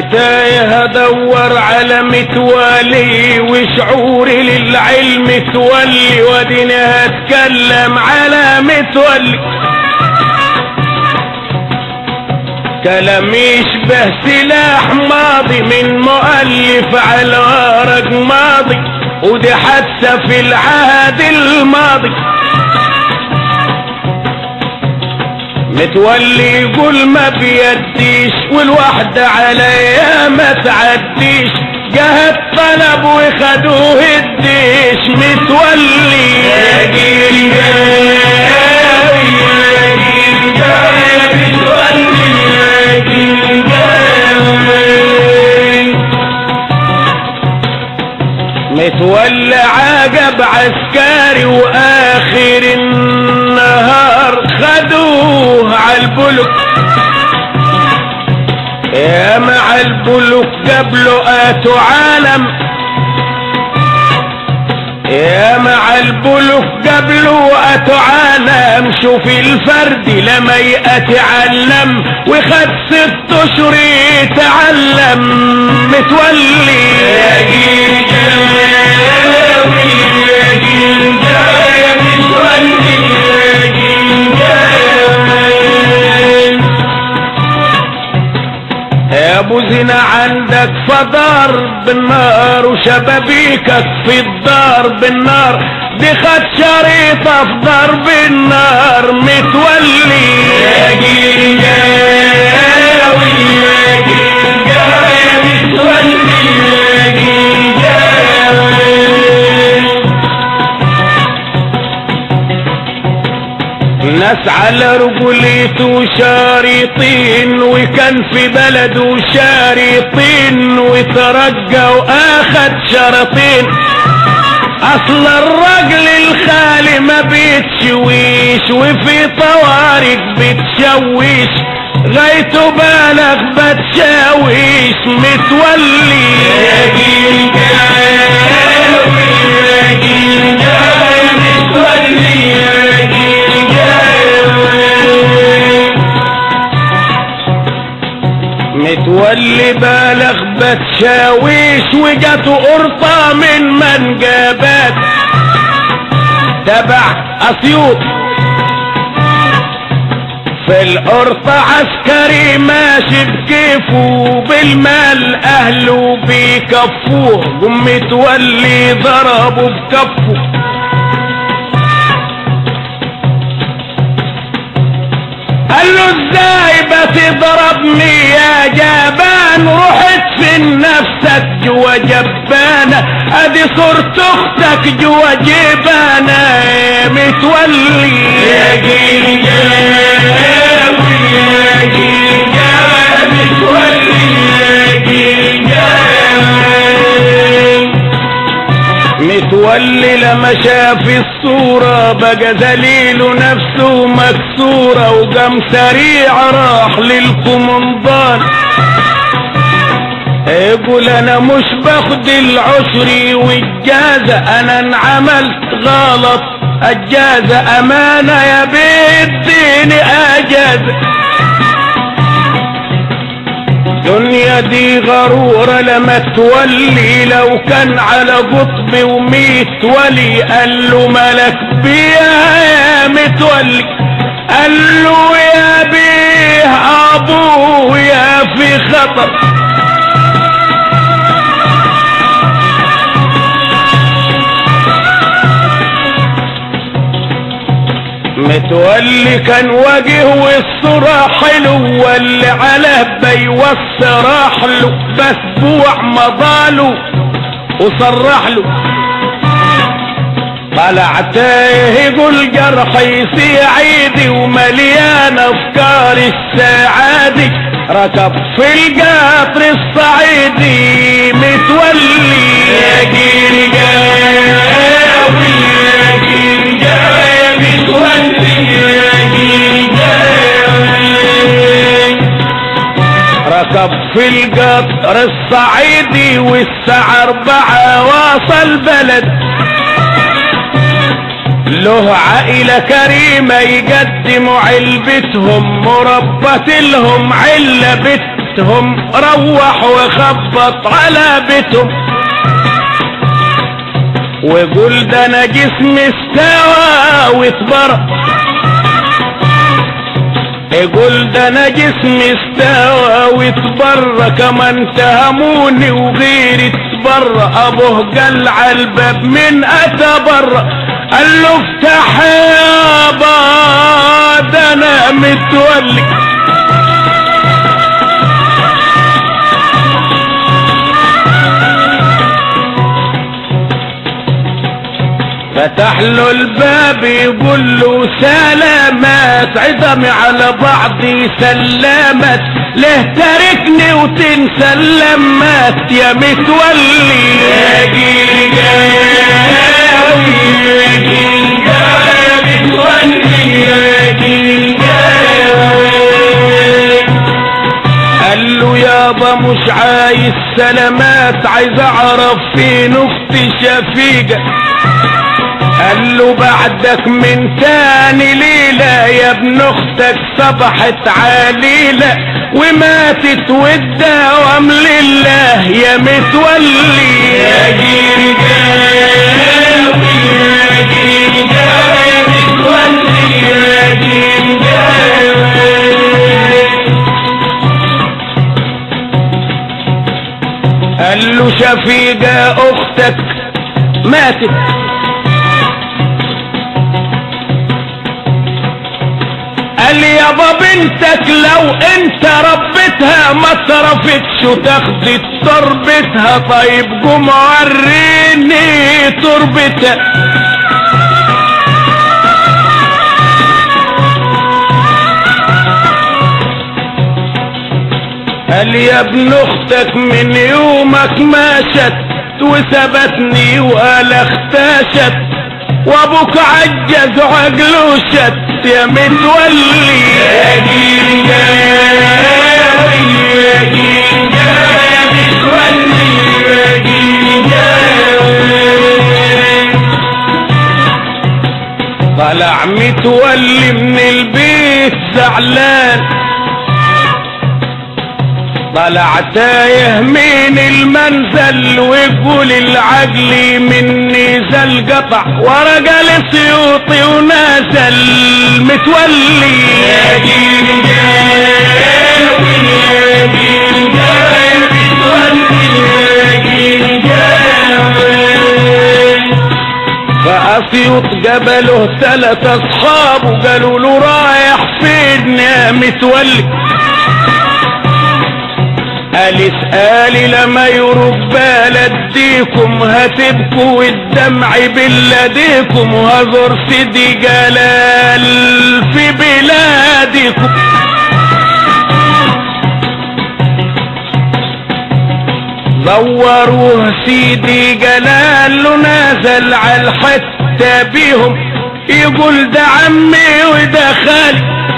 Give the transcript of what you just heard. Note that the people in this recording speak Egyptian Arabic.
تايه ادور على متوالي وشعوري للعلم تولي واديني هتكلم على متولي كلام يشبه سلاح ماضي من مؤلف على ورق ماضي ودي حادثة في العهد الماضي متولي يقول ما بيديش والوحدة عليا ما تعديش جه الطلب وخدوه الديش متولي يا جيل جاي يا جيل جاي متولي يا جيل جاي متولى عجب عسكري واخر النهار خدوه عالبلوك يا مع البلوك قبله اتوا عالم يا مع البلوك قبله اتوا عالم شوف الفرد لما يتعلم وخد ست اشهر يتعلم متولي يا جيل جاوي يا جيل جاوي متولي يا جيل جاوي يا ابو زنا عندك فدار بالنار وشبابيكك في الدار بالنار دي خد شريطة في ضرب النار متولي يا جيل جاوي يا جيل جاوي متولي يا جيل جاوي ناس على رجوليته شارطين وكان في بلده شارطين وترجى واخد شرطين اصل الرجل الخالي ما بيتشويش وفي طوارق بتشويش غايته بالغ بتشاويش متولي يا جيل جاوي يا جيل جاوي متولي يا جيل جاوي متولي بالغ بتشاويش وجاته قرطة من منجبات تبع اسيوط في القرطة عسكري ماشي بكيفه بالمال اهله بيكفوه قم متولي ضربه بكفه قال له ازاي بتضربني يا جبان رحت في نفسك جوا جبانة ادي صورة اختك جوا جبانة متولي يا جيل جاوي يا جيل جاوي متولي يا جيل جاوي متولي لما شاف الصورة بقى ذليل نفسه مكسورة وقام سريع راح للكومندان يقول انا مش باخد العشري والجازة انا انعملت غلط الجازة امانة يا بيت اديني اجازة الدنيا دي غرورة لما تولي لو كان على قطب وميت ولي قال له ملك بيها يا متولي قال له يا بيه ابويا في خطر متولي كان وجه والصورة حلو واللي على بيوص راح له باسبوع مضاله وصرح له طلع تايه يقول جرحي سعيدي ومليان افكار السعادي ركب في القطر الصعيدي متولي يا جيل جاوي يا جيل جاوي متولي يا جيل جاوي ركب في القطر الصعيدي والساعة أربعة واصل بلد له عائلة كريمة يقدموا علبتهم مربت لهم علة بت بيتهم روح وخبط على بيتهم وقول ده انا جسمي استوى واتبرق يقول ده انا جسمي استوى واتبرى كمان تهموني وغيري اتبرى ابوه قال على الباب من اتى برا قال له افتح يابا ده انا متولي فتح له الباب يقول له سلامات عظمي على بعضي سلامات ليه تاركني وتنسى اللمات يا متولي يا جيل جاوي يا جيل جاوي متولي يا جيل جاوي قال له يابا مش عايز سلامات عايز اعرف فين اختي شفيقه قال له بعدك من تاني ليلة يا ابن اختك صبحت عليلة وماتت والدوام لله يا متولي يا جيل جاوي يا جيل جاوي يا متولي يا جيل جاوي قال له شفيقة اختك ماتت قال يابا بنتك لو انت ربتها ما صرفتش وتاخدي تربتها طيب قوم وريني تربتها قال يا ابن اختك من يومك ماشت وثبتني وقال اختشت وابوك عجز وعقله شت يا متولي يا جيل جاوي يا جيل جاوي يا متولي يا جيل جاوي طلع متولي من البيت زعلان طلع تايه من المنزل ويقول العقل مني زل قطع ورقة لسيوطي ونازل متولي يا جيل جاوي يا جيل جاوي متولي يا جيل جاوي فأسيوط قبله ثلاث أصحاب وقالوا له رايح فين يا متولي قال اسألي لما يرب بلديكم هتبكوا والدمع بلاديكم وهزور سيدي جلال في بلادكم دوروه سيدي جلال له نازل على الحتة بيهم يقول ده عمي وده خالي